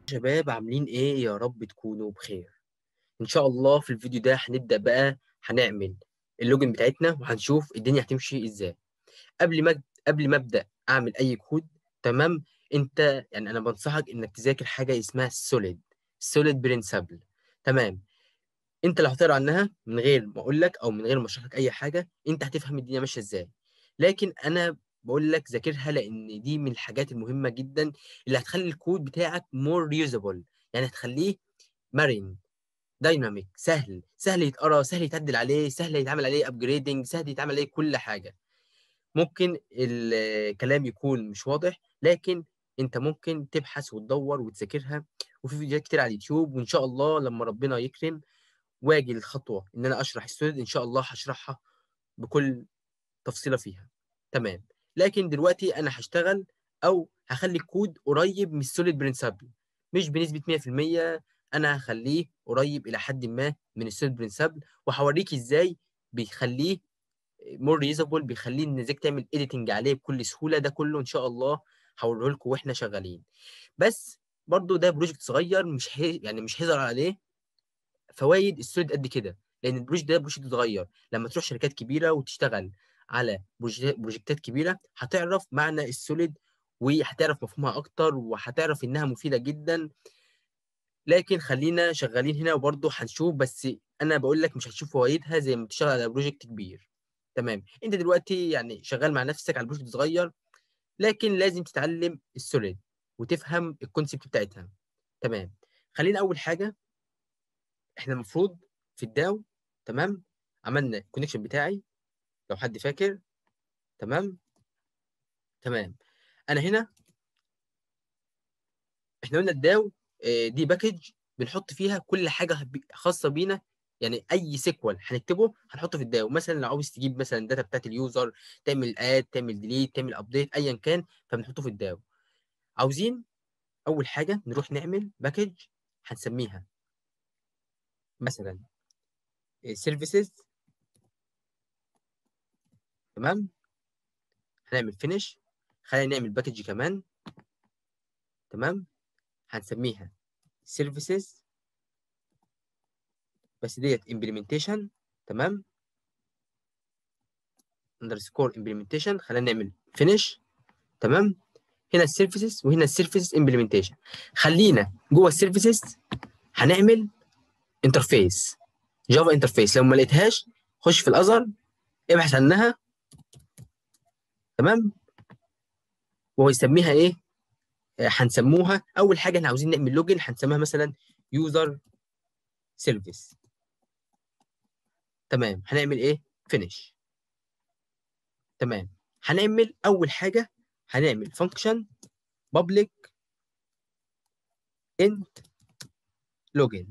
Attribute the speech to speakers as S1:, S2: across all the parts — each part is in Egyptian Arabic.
S1: شباب عاملين ايه يا رب تكونوا بخير ان شاء الله في الفيديو ده هنبدا بقى هنعمل اللوجن بتاعتنا وهنشوف الدنيا هتمشي ازاي قبل ما قبل ما ابدا اعمل اي كود تمام انت يعني انا بنصحك انك تذاكر حاجه اسمها سوليد سوليد برنسبل تمام انت لو هتقرا عنها من غير ما اقول لك او من غير ما اشرح لك اي حاجه انت هتفهم الدنيا ماشيه ازاي لكن انا بقول لك ذاكرها لان دي من الحاجات المهمه جدا اللي هتخلي الكود بتاعك مور يوزابل يعني هتخليه مرن دايناميك سهل سهل يتقرا سهل يتعدل عليه سهل يتعمل عليه ابجريدنج سهل يتعمل عليه كل حاجه ممكن الكلام يكون مش واضح لكن انت ممكن تبحث وتدور وتذاكرها وفي فيديوهات كتير على اليوتيوب وان شاء الله لما ربنا يكرم واجي الخطوه ان انا اشرح السوليد ان شاء الله هشرحها بكل تفصيله فيها تمام لكن دلوقتي انا هشتغل او هخلي الكود قريب من السوليد برنسبل مش بنسبه 100% انا هخليه قريب الى حد ما من السوليد برنسبل وهوريك ازاي بيخليه مور ريزابل بيخليه ان ازاي تعمل اديتنج عليه بكل سهوله ده كله ان شاء الله هوريه لكم واحنا شغالين بس برضو ده بروجكت صغير مش هي يعني مش هيظهر عليه فوائد السوليد قد كده لان البروجكت ده بروجكت صغير لما تروح شركات كبيره وتشتغل على بروجكتات كبيره هتعرف معنى السوليد وهتعرف مفهومها اكتر وهتعرف انها مفيده جدا لكن خلينا شغالين هنا وبرضه هنشوف بس انا بقول لك مش هتشوف فوائدها زي ما بتشتغل على بروجكت كبير تمام انت دلوقتي يعني شغال مع نفسك على بروجكت صغير لكن لازم تتعلم السوليد وتفهم الكونسيبت بتاعتها تمام خلينا اول حاجه احنا المفروض في الداو تمام عملنا الكونكشن بتاعي لو حد فاكر تمام تمام انا هنا احنا قلنا الداو دي باكج بنحط فيها كل حاجه خاصه بينا يعني اي سيكوال هنكتبه هنحطه في الداو مثلا لو عاوز تجيب مثلا الداتا بتاعت اليوزر تعمل اد تعمل ديليت تعمل ابديت ايا كان فبنحطه في الداو عاوزين اول حاجه نروح نعمل باكج هنسميها مثلا سيرفيسز تمام هنعمل فينيش خلينا نعمل باكج كمان تمام هنسميها services بس ديت implementation تمام underscore implementation خلينا نعمل finish تمام هنا السيرفيسز وهنا السيرفيسز implementation خلينا جوه السيرفيسز هنعمل انترفيس جافا انترفيس لو ما لقيتهاش خش في الازر ابحث عنها تمام وهو يسميها ايه هنسموها اول حاجه احنا عاوزين نعمل لوجن هنسميها مثلا يوزر سيرفيس تمام هنعمل ايه فينيش تمام هنعمل اول حاجه هنعمل فانكشن public int login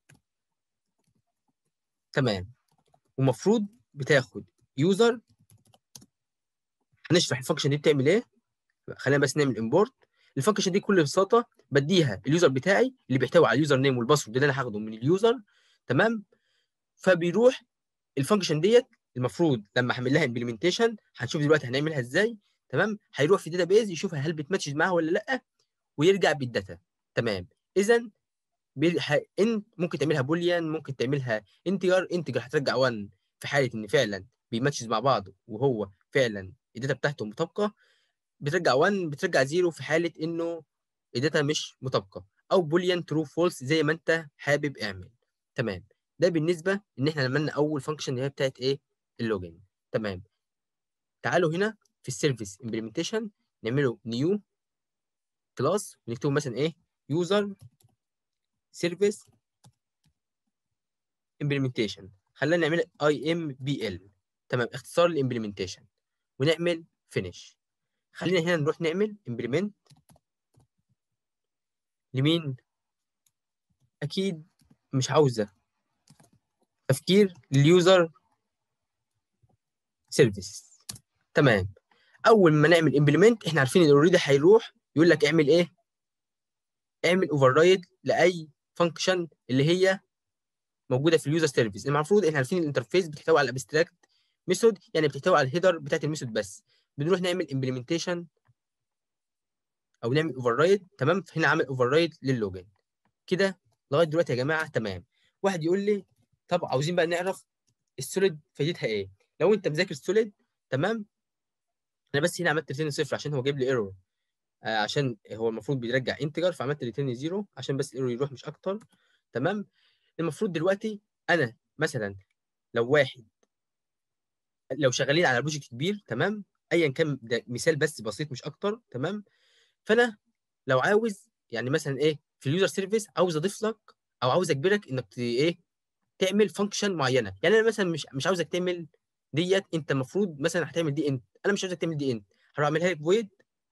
S1: تمام ومفروض بتاخد يوزر هنشرح الفانكشن دي بتعمل ايه خلينا بس نعمل امبورت الفانكشن دي بكل بساطه بديها اليوزر بتاعي اللي بيحتوي على اليوزر نيم والباسورد اللي انا هاخده من اليوزر تمام فبيروح الفانكشن ديت المفروض لما اعمل لها امبلمنتيشن هنشوف دلوقتي هنعملها ازاي تمام هيروح في الداتا بيز يشوفها هل بتماتش معاها ولا لا ويرجع بالداتا تمام اذا انت ممكن تعملها بوليان ممكن تعملها انتجر انتجر هترجع 1 في حاله ان فعلا بيماتشز مع بعض وهو فعلا الداتا بتاعته مطابقه بترجع 1 بترجع 0 في حاله انه الداتا مش مطابقه او بوليان ترو فولس زي ما انت حابب اعمل تمام ده بالنسبه ان احنا عملنا اول فانكشن اللي هي بتاعت ايه اللوجن تمام تعالوا هنا في السيرفيس امبلمنتيشن نعمله نيو كلاس ونكتبه مثلا ايه يوزر سيرفيس امبلمنتيشن خلينا نعمل اي ام بي ال تمام اختصار الامبلمنتيشن ونعمل فينيش خلينا هنا نروح نعمل implement لمين اكيد مش عاوزه تفكير لليوزر سيرفيس تمام اول ما نعمل implement احنا عارفين ان اوريدي هيروح يقول لك اعمل ايه اعمل اوفر لاي فانكشن اللي هي موجوده في اليوزر سيرفيس المفروض احنا عارفين الانترفيس بتحتوي على الابستراكت ميثود يعني بتحتوي على الهيدر بتاعت الميثود بس بنروح نعمل implementation او نعمل اوفر رايد تمام فهنا عمل اوفر رايد للوجن كده لغايه دلوقتي يا جماعه تمام واحد يقول لي طب عاوزين بقى نعرف السوليد فايدتها ايه لو انت مذاكر سوليد تمام انا بس هنا عملت ريتيرن صفر عشان هو جايب لي ايرور آه عشان هو المفروض بيرجع انتجر فعملت ريتيرن زيرو عشان بس الايرور يروح مش اكتر تمام المفروض دلوقتي انا مثلا لو واحد لو شغالين على بروجكت كبير تمام ايا كان ده مثال بس بسيط مش اكتر تمام فانا لو عاوز يعني مثلا ايه في اليوزر سيرفيس عاوز اضيف لك او عاوز اجبرك انك ت- ايه تعمل فانكشن معينه يعني انا مثلا مش مش عاوزك تعمل ديت انت المفروض مثلا هتعمل دي انت انا مش عاوزك تعمل دي انت هروح اعملها لك فويد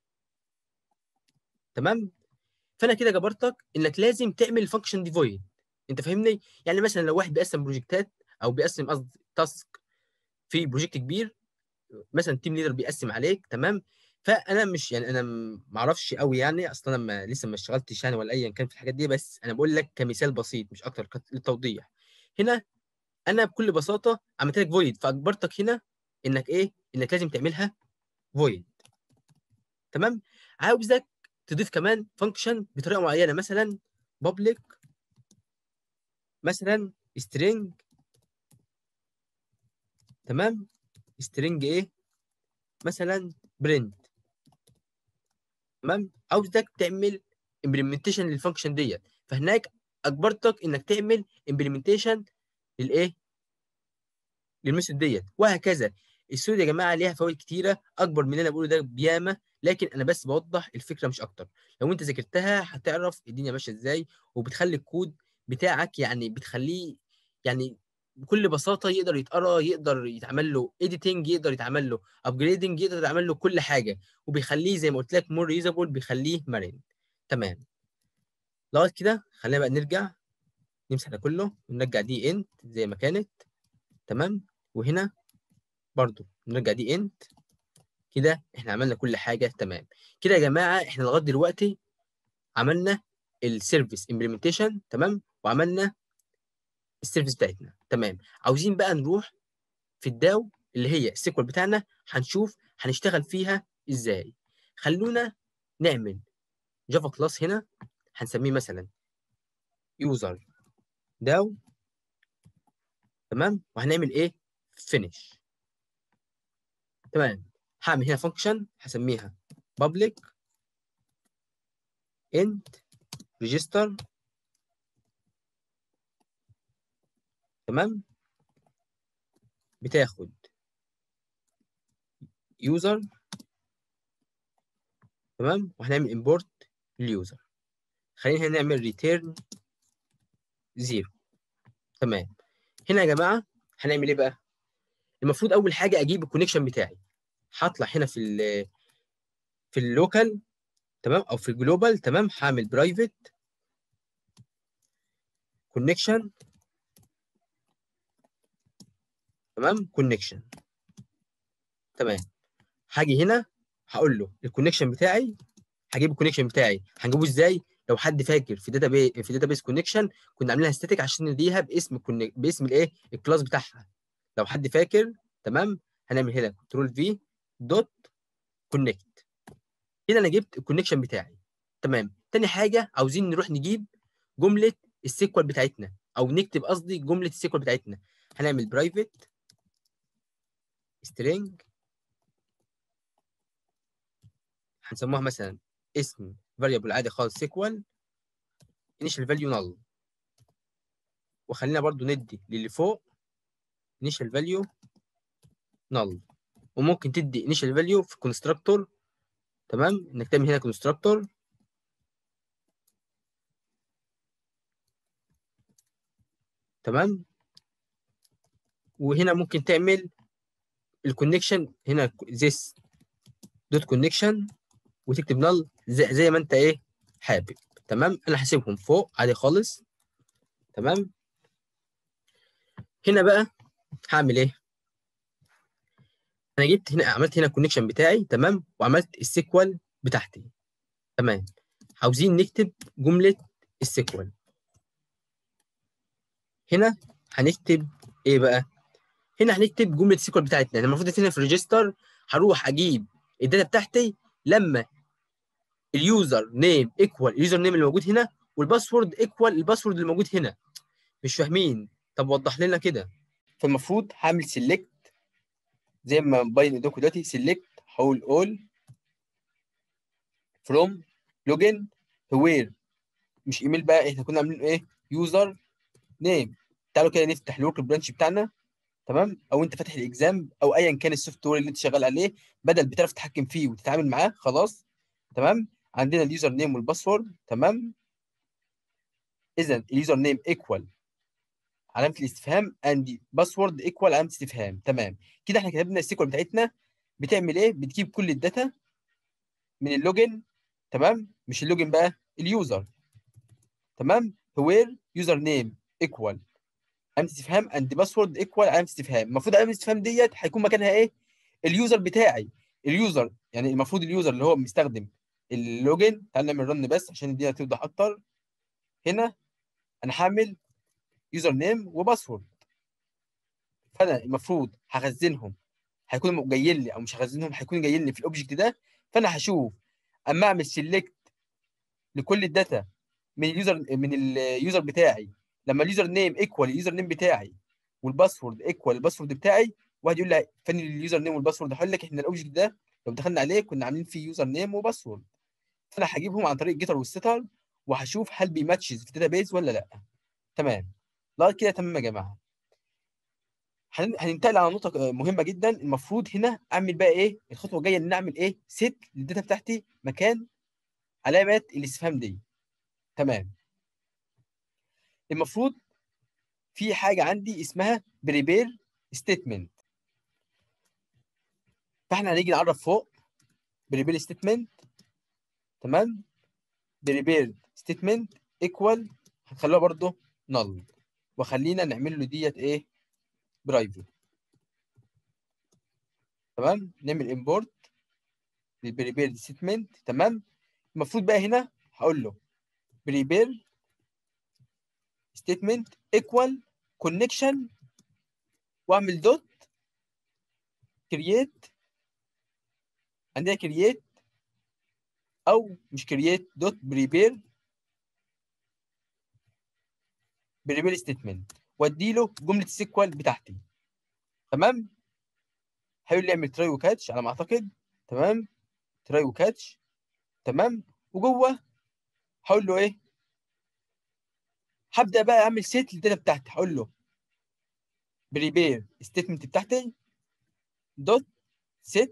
S1: تمام فانا كده جبرتك انك لازم تعمل الفانكشن دي فويد انت فاهمني يعني مثلا لو واحد بيقسم بروجكتات او بيقسم قصدي تاسك في بروجكت كبير مثلا تيم ليدر بيقسم عليك تمام فانا مش يعني انا ما اعرفش قوي يعني اصلا انا ما لسه ما اشتغلتش يعني ولا ايا كان في الحاجات دي بس انا بقول لك كمثال بسيط مش اكتر كت- للتوضيح هنا انا بكل بساطه عملت لك فويد فاجبرتك هنا انك ايه انك لازم تعملها فويد تمام عاوزك تضيف كمان فانكشن بطريقه معينه مثلا public مثلا string تمام string ايه مثلا print تمام عاوزك تعمل implementation للفانكشن ديت فهناك اجبرتك انك تعمل implementation للايه للميثود ديت وهكذا السود يا جماعه ليها فوائد كتيره اكبر من اللي انا بقوله ده بياما لكن انا بس بوضح الفكره مش اكتر لو انت ذاكرتها هتعرف الدنيا ماشيه ازاي وبتخلي الكود بتاعك يعني بتخليه يعني بكل بساطه يقدر يتقرا يقدر يتعمل له اديتنج يقدر يتعمل له ابجريدنج يقدر يتعمل له كل حاجه وبيخليه زي ما قلت لك مور يوزابل بيخليه مرن تمام لغايه كده خلينا بقى نرجع نمسح ده كله ونرجع دي انت زي ما كانت تمام وهنا برضو نرجع دي انت كده احنا عملنا كل حاجه تمام كده يا جماعه احنا لغايه دلوقتي عملنا السيرفيس امبلمنتيشن تمام وعملنا السيرفيس بتاعتنا تمام عاوزين بقى نروح في الداو اللي هي السيكوال بتاعنا هنشوف هنشتغل فيها ازاي خلونا نعمل جافا كلاس هنا هنسميه مثلا يوزر داو تمام وهنعمل ايه فينيش تمام هعمل هنا فانكشن هسميها public int register تمام بتاخد user تمام وهنعمل import لليوزر خلينا هنا نعمل return زيرو تمام هنا يا جماعه هنعمل ايه بقى المفروض اول حاجه اجيب الكونكشن بتاعي هطلع هنا في ال في اللوكال تمام او في الجلوبال تمام هعمل برايفت كونكشن تمام كونكشن تمام هاجي هنا هقول له الكونكشن بتاعي هجيب الكونكشن بتاعي هنجيبه ازاي لو حد فاكر في داتا بي في داتا بيس كونكشن كنا عاملينها ستاتيك عشان نديها باسم كونك... باسم الايه الكلاس بتاعها لو حد فاكر تمام هنعمل هنا كنترول في دوت كونكت هنا انا جبت الكونكشن بتاعي تمام تاني حاجه عاوزين نروح نجيب جمله السيكوال بتاعتنا او نكتب قصدي جمله السيكوال بتاعتنا هنعمل برايفت string هنسموها مثلا اسم variable عادي خالص سيكوال initial value null وخلينا برضو ندي للي فوق initial value null وممكن تدي initial value في constructor تمام انك تعمل هنا constructor تمام وهنا ممكن تعمل الكونكشن هنا this دوت كونكشن وتكتب null زي, زي ما انت ايه حابب تمام انا هسيبهم فوق عادي خالص تمام هنا بقى هعمل ايه انا جبت هنا عملت هنا الكونكشن بتاعي تمام وعملت السيكوال بتاعتي تمام عاوزين نكتب جمله السيكوال هنا هنكتب ايه بقى هنا هنكتب جمله السيكوال بتاعتنا المفروض هنا في الريجستر هروح اجيب الداتا بتاعتي لما اليوزر نيم ايكوال اليوزر نيم اللي موجود هنا والباسورد ايكوال الباسورد اللي موجود هنا مش فاهمين طب وضح لنا كده فالمفروض هعمل سيلكت زي ما مبين قدامكم دلوقتي سيلكت هقول اول فروم لوجن وير مش ايميل بقى احنا كنا عاملين ايه يوزر نيم تعالوا كده نفتح الورك برانش بتاعنا تمام او انت فاتح الاكزام او ايا كان السوفت وير اللي انت شغال عليه بدل بتعرف تتحكم فيه وتتعامل معاه خلاص تمام عندنا اليوزر نيم والباسورد تمام اذا اليوزر نيم ايكوال علامه الاستفهام اند باسورد ايكوال علامه استفهام تمام كده احنا كتبنا السيكوال بتاعتنا بتعمل ايه بتجيب كل الداتا من اللوجن تمام مش اللوجن بقى اليوزر تمام وير يوزر نيم ايكوال علامه استفهام اند باسورد ايكوال علامه استفهام المفروض علامه الاستفهام ديت هيكون مكانها ايه اليوزر بتاعي اليوزر يعني المفروض اليوزر اللي هو مستخدم اللوجن تعال نعمل رن بس عشان الدنيا توضح اكتر هنا انا هعمل يوزر نيم وباسورد فانا المفروض هخزنهم هيكونوا جايين لي او مش هخزنهم هيكونوا جايين لي في الاوبجكت ده فانا هشوف اما اعمل سيلكت لكل الداتا من اليوزر من اليوزر بتاعي لما اليوزر نيم ايكوال اليوزر نيم بتاعي والباسورد ايكوال الباسورد بتاعي واحد يقول لي فين اليوزر نيم والباسورد هقول لك احنا الاوبجكت ده لو دخلنا عليه كنا عاملين فيه يوزر نيم وباسورد فانا هجيبهم عن طريق جيتر والستر وهشوف هل بيماتشز في الداتابيز ولا لا تمام لغايه كده تمام يا جماعه هننتقل على نقطه مهمه جدا المفروض هنا اعمل بقى ايه الخطوه الجايه ان اعمل ايه سيت للداتا بتاعتي مكان علامه الاستفهام دي تمام المفروض في حاجه عندي اسمها بريبير ستيتمنت فاحنا هنيجي نعرف فوق بريبير ستيتمنت تمام بريبير ستيتمنت ايكوال هنخلوها برضو نل وخلينا نعمل له ديت ايه برايفت تمام نعمل امبورت للبريبير ستيتمنت تمام المفروض بقى هنا هقول له بريبير ستيتمنت ايكوال كونكشن واعمل دوت كرييت عندنا كرييت او مش كرييت دوت بريبير بريبير ستيتمنت وادي له جمله السيكوال بتاعتي تمام هيقول لي اعمل تراي وكاتش على ما اعتقد تمام تراي وكاتش تمام وجوه هقول له ايه هبدا بقى اعمل سيت للداتا بتاعتي هقول له بريبير ستيتمنت بتاعتي دوت سيت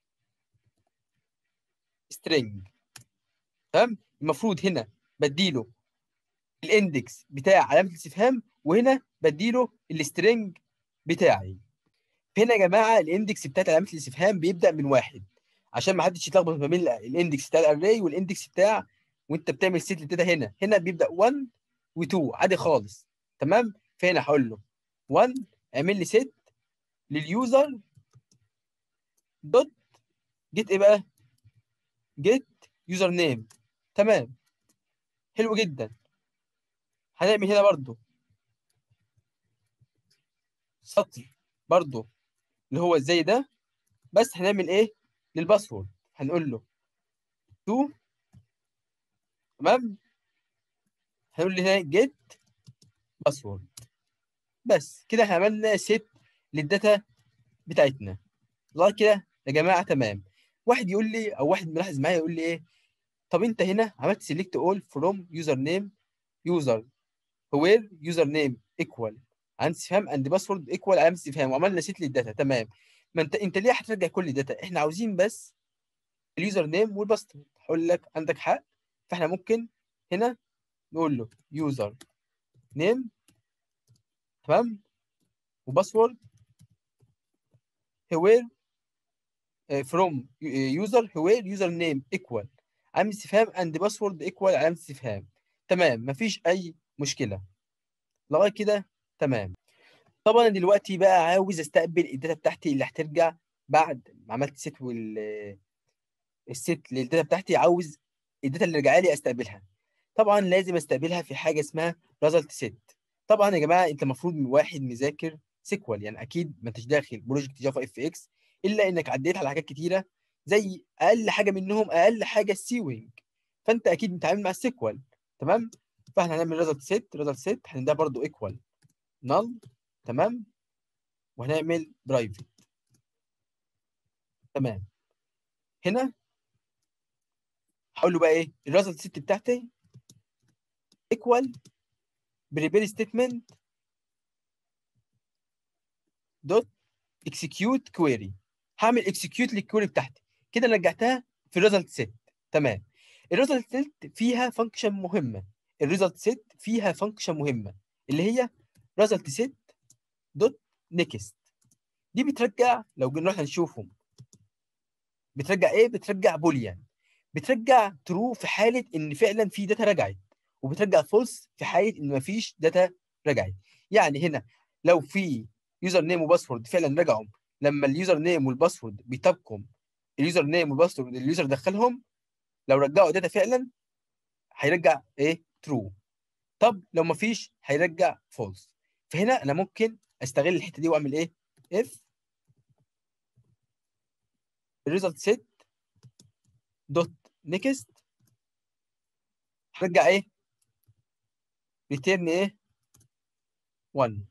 S1: سترينج تمام المفروض هنا بديله الاندكس بتاع علامه الاستفهام وهنا بديله السترينج بتاعي هنا يا جماعه الاندكس بتاعت علامه الاستفهام بيبدا من واحد عشان ما حدش يتلخبط ما بين الاندكس بتاع الاري والاندكس بتاع وانت بتعمل سيت للداتا هنا هنا بيبدا 1 و2 عادي خالص تمام فهنا هقول له 1 اعمل لي سيت لليوزر دوت جيت ايه بقى جيت يوزر نيم تمام حلو جدا هنعمل هنا برضو سطر برضو اللي هو زي ده بس هنعمل ايه للباسورد هنقول له تو تمام هنقول له هنا جيت باسورد بس كده احنا عملنا سيت للداتا بتاعتنا لغايه كده يا جماعه تمام واحد يقول لي او واحد ملاحظ معايا يقول لي ايه طب انت هنا عملت سيلكت اول فروم يوزر نيم يوزر وير يوزر نيم ايكوال علامه استفهام اند باسورد ايكوال علامه استفهام وعملنا سيت للداتا تمام ما انت انت ليه هترجع كل الداتا احنا عاوزين بس اليوزر نيم والباسورد هقول لك عندك حق فاحنا ممكن هنا نقول له يوزر نيم تمام وباسورد وير فروم يوزر وير يوزر نيم ايكوال علامه استفهام اند باسورد ايكوال علامه استفهام تمام مفيش اي مشكله لغايه كده تمام طبعا دلوقتي بقى عاوز استقبل الداتا بتاعتي اللي هترجع بعد ما عملت سيت وال السيت للداتا بتاعتي عاوز الداتا اللي رجع لي استقبلها طبعا لازم استقبلها في حاجه اسمها ريزلت سيت طبعا يا جماعه انت المفروض واحد مذاكر سيكوال يعني اكيد ما انتش داخل بروجكت جافا اف اكس الا انك عديت على حاجات كتيره
S2: زي اقل حاجه منهم اقل حاجه السيوينج فانت اكيد متعامل مع السيكوال تمام فاحنا هنعمل ريزلت سيت ريزلت سيت هنديها برضو ايكوال نل تمام وهنعمل برايفت تمام هنا هقول له بقى ايه الريزلت سيت بتاعتي ايكوال بريبير ستيتمنت دوت اكسكيوت كويري هعمل اكسكيوت للكويري بتاعتي كده أنا رجعتها في الريزلت سيت تمام الريزلت سيت فيها فانكشن مهمه الريزلت سيت فيها فانكشن مهمه اللي هي ريزلت سيت دوت نيكست دي بترجع لو جينا نروح نشوفهم بترجع ايه بترجع بوليان بترجع ترو في حاله ان فعلا في داتا رجعت وبترجع فولس في حاله ان مفيش داتا رجعت يعني هنا لو في يوزر نيم وباسورد فعلا رجعوا لما اليوزر نيم والباسورد بيطابقوا اليوزر نيم والباسورد اللي اليوزر دخلهم لو رجعوا داتا فعلا هيرجع ايه ترو طب لو مفيش هيرجع فولس فهنا انا ممكن استغل الحته دي واعمل ايه اف الريزلت سيت دوت نيكست هرجع ايه ريتيرن ايه 1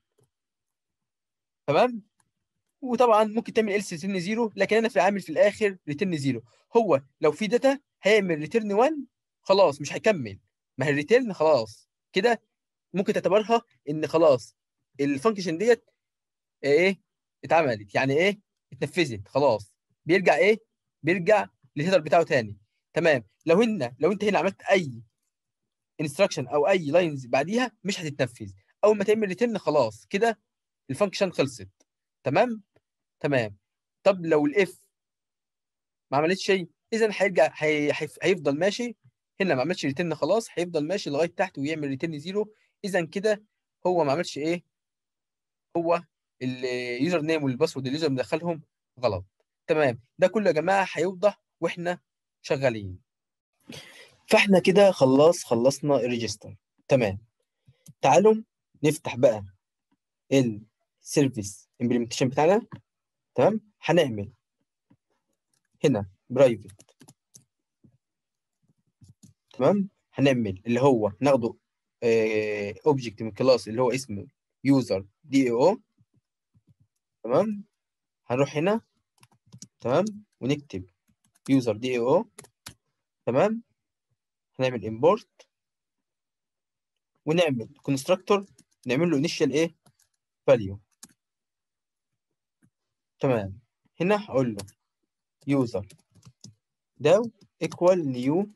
S2: تمام وطبعا ممكن تعمل else ريتيرن 0 لكن انا في عامل في الاخر ريتيرن 0 هو لو في داتا هيعمل ريتيرن 1 خلاص مش هيكمل ما هي الريتيرن خلاص كده ممكن تعتبرها ان خلاص الفانكشن ديت ايه اتعملت يعني ايه اتنفذت خلاص بيرجع ايه بيرجع للهيدر بتاعه تاني تمام لو هنا لو انت هنا عملت اي انستراكشن او اي لاينز بعديها مش هتتنفذ اول ما تعمل ريتيرن خلاص كده الفانكشن خلصت تمام تمام طب لو الاف ما عملتش شيء اذا هيرجع هي... هيفضل ماشي هنا ما عملش ريتيرن خلاص هيفضل ماشي لغايه تحت ويعمل ريتيرن زيرو اذا كده هو ما عملش ايه هو اليوزر نيم والباسورد اللي اليوزر مدخلهم غلط تمام ده كله يا جماعه هيوضح واحنا شغالين فاحنا كده خلاص خلصنا الريجستر تمام تعالوا نفتح بقى السيرفيس امبلمنتيشن بتاعنا تمام هنعمل هنا برايفت تمام هنعمل اللي هو ناخده اوبجكت من كلاس اللي هو اسمه يوزر دي او تمام هنروح هنا تمام ونكتب يوزر دي او تمام هنعمل امبورت ونعمل كونستراكتور نعمل له انيشال ايه فاليو تمام هنا هقول له يوزر داو ايكوال نيو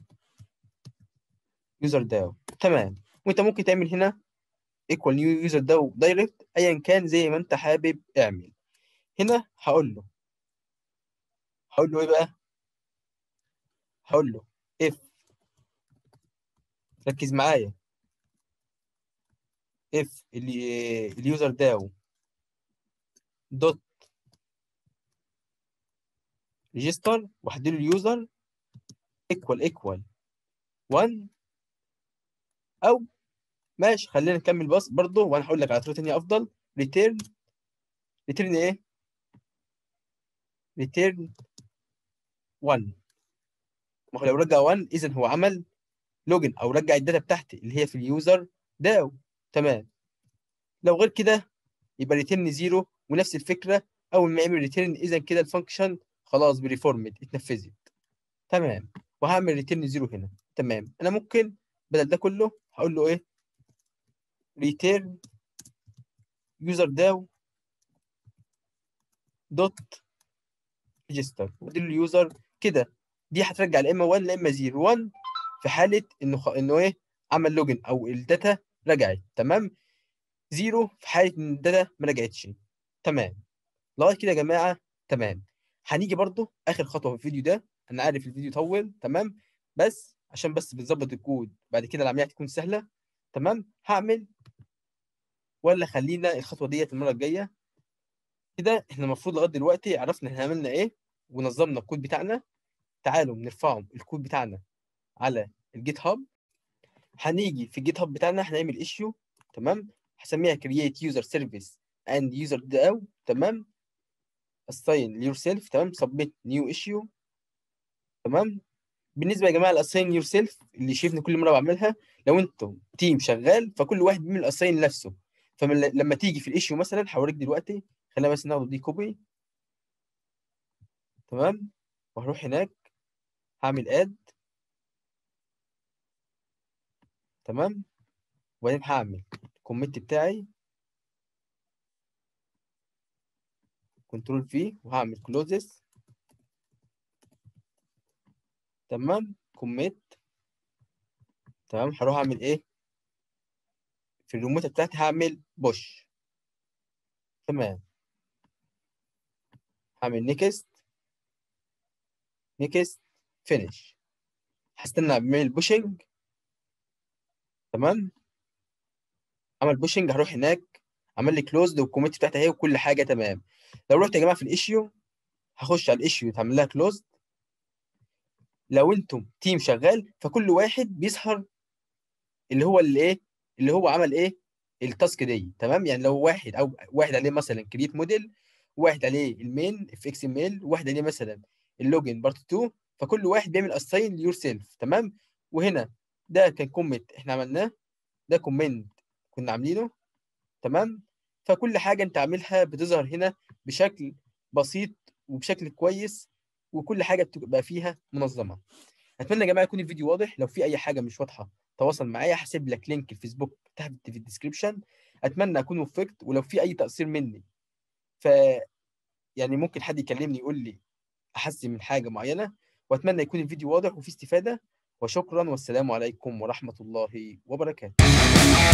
S2: يوزر داو تمام وانت ممكن تعمل هنا ايكوال نيو يوزر داو دايركت ايا كان زي ما انت حابب اعمل هنا هقول له هقول له ايه بقى هقول له اف ركز معايا اف اللي اليوزر داو دوت ريجستر وهديله اليوزر ايكوال ايكوال 1 او ماشي خلينا نكمل بس برضه وانا هقول لك على طريقه ثانيه افضل ريتيرن ريتيرن ايه ريتيرن 1 ما هو لو رجع 1 اذا هو عمل لوجن او رجع الداتا بتاعتي اللي هي في اليوزر داو تمام لو غير كده يبقى ريتيرن زيرو ونفس الفكره اول ما يعمل ريتيرن اذا كده الفانكشن خلاص بريفورمد اتنفذت تمام وهعمل ريتيرن زيرو هنا تمام انا ممكن بدل ده كله هقول له ايه ريتيرن يوزر داو دوت ريجستر ودي اليوزر كده دي هترجع لا اما 1 لا اما 0 1 في حاله انه خ... انه ايه عمل لوجن او الداتا رجعت تمام 0 في حاله ان الداتا ما رجعتش تمام لغايه كده يا جماعه تمام هنيجي برضو اخر خطوه في الفيديو ده انا عارف الفيديو طول تمام بس عشان بس بنظبط الكود بعد كده العمليه تكون سهله تمام هعمل ولا خلينا الخطوه ديت المره الجايه كده احنا المفروض لغايه دلوقتي عرفنا احنا عملنا ايه ونظمنا الكود بتاعنا تعالوا نرفعه الكود بتاعنا على الجيت هاب هنيجي في الجيت هاب بتاعنا هنعمل ايشيو تمام هسميها create user service and user DAO تمام assign yourself تمام submit new issue تمام بالنسبه يا جماعه الاساين يور سيلف اللي شايفني كل مره بعملها لو انتم تيم شغال فكل واحد بيعمل اساين لنفسه فلما تيجي في الايشيو مثلا هوريك دلوقتي خلينا بس ناخد دي كوبي تمام وهروح هناك هعمل اد تمام وبعدين هعمل الكومنت بتاعي كنترول في وهعمل كلوزس تمام كوميت تمام هروح اعمل ايه في الريموت بتاعتي هعمل بوش تمام هعمل نيكست نيكست فينيش هستنى اعمل بوشنج تمام عمل بوشنج هروح هناك عمل لي كلوزد والكومنت بتاعتي اهي وكل حاجه تمام لو رحت يا جماعه في الايشيو هخش على الايشيو يتعمل لها كلوزد لو انتم تيم شغال فكل واحد بيظهر اللي هو اللي ايه اللي هو عمل ايه التاسك دي تمام يعني لو واحد او واحد عليه مثلا كريت موديل واحد عليه المين في اكس ام ال واحد عليه مثلا اللوجن بارت 2 فكل واحد بيعمل اساين ليور سيلف تمام وهنا ده كان كومنت احنا عملناه ده كومنت كنا عاملينه تمام فكل حاجه انت عاملها بتظهر هنا بشكل بسيط وبشكل كويس وكل حاجه بتبقى فيها منظمه اتمنى يا جماعه يكون الفيديو واضح لو في اي حاجه مش واضحه تواصل معايا هسيب لك لينك الفيسبوك تحت في الديسكربشن اتمنى اكون وفقت ولو في اي تقصير مني ف يعني ممكن حد يكلمني يقول لي احسن من حاجه معينه واتمنى يكون الفيديو واضح وفيه استفاده وشكرا والسلام عليكم ورحمه الله وبركاته